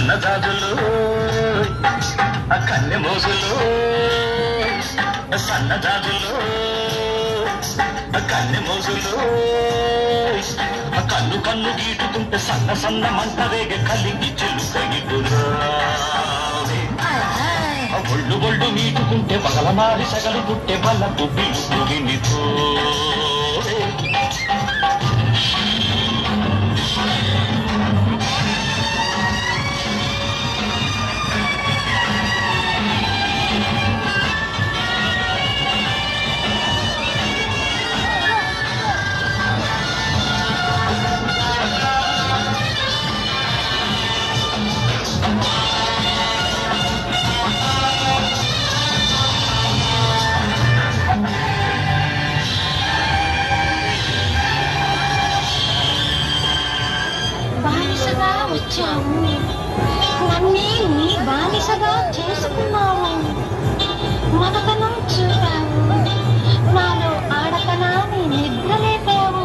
సన్నజాజులు ఆ కన్నె మోజులు సన్నజాజులు ఆ కన్నె మోజులు ఆ కన్ను కన్ను గీటుతుంటే సన్న సన్న మంట రేగ కలిగి చెలుక ఇటురా ఆ ఒళ్ళు ఒళ్ళు మీటుకుంటే పగల మారి సగలు పుట్టే బల్ల బుబ్బిలు పువ్వినితో బానిసగా వచ్చావు నన్నే నీ బానిసగా చేసుకున్నావు మగతనం చూపావు నాలో ఆడతనాన్ని నిద్రలేపావు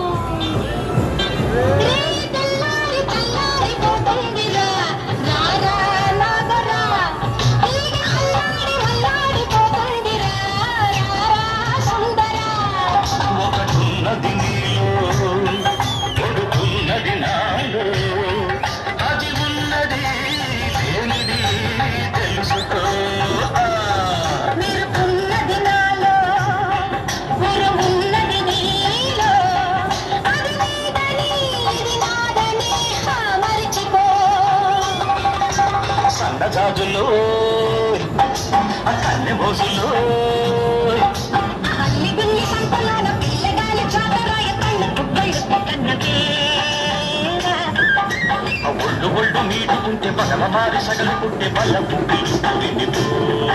రే తెల్లారి తెల్లారిపోతుందిరా, రారా నాగరా. తీగ అల్లాడి అల్లాడిపోతుందిరా, రారా సుందరా. ఒకటున్నది నీలో కొడుకున్నది నాలో అది ఉన్నది లేనిది తెలుసుకో మెరుపున్నది నాలో, ఉరుమున్నది నీలో. అది నీదని, ఇది నాదని, హా మరిచిపో. సన్నజాజులు ఆ కన్నె మోజులు అల్లి బిల్లి సంతలోన పిల్లగాలి చాటరాయ కళ్ళు కుక్కళ్ళు కన్న పేరా. ఆ ఒళ్ళు ఒళ్ళు మీటుకుంటే పగల మారి సగలు పుట్టే బల్ల పుట్టిలు పుట్టినితో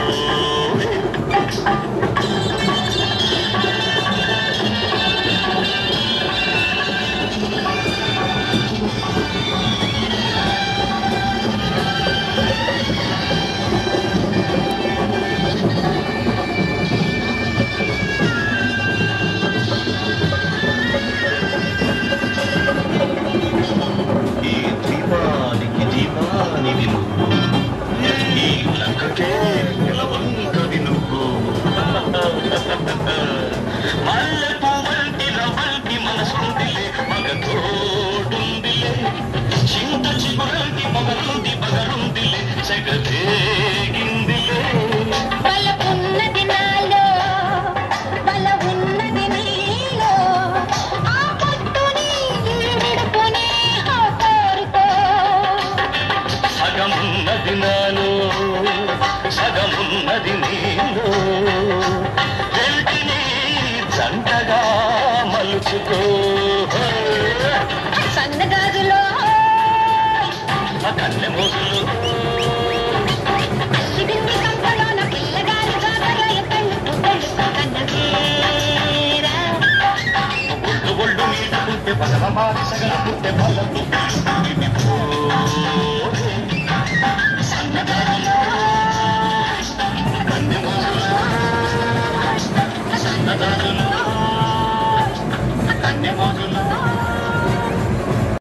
ఈ దీపానికి దీపానివి నువ్వు ఈ లంకకే నిలవంకవి నువ్వు మల్లె పువ్వంటి రవ్వంటి మనసుందిలే మగ తోడుందిలే చింత చిగురంటి మగరుంది మగరుందిలే సెగదేగిందిలే బలపున్నది నాలో, బల ఉన్నది నీలో. ఆ పట్టుని, విడుపుని, ఆ కోరుకో. సగమున్నది నాలో సగమున్నది నీలో వెంటిని జంటగా మలుచుకో సన్నగాజులో ఆ కన్నె మోజులు సిడిమి సంపలోన పిల్లగాలి జాతరాయ కళ్ళు కుక్కళ్ళు కన్న పేరా. ఒళ్ళు ఒళ్ళు నీటుకుంటే పగల మారి సగల పుట్టే బల్ల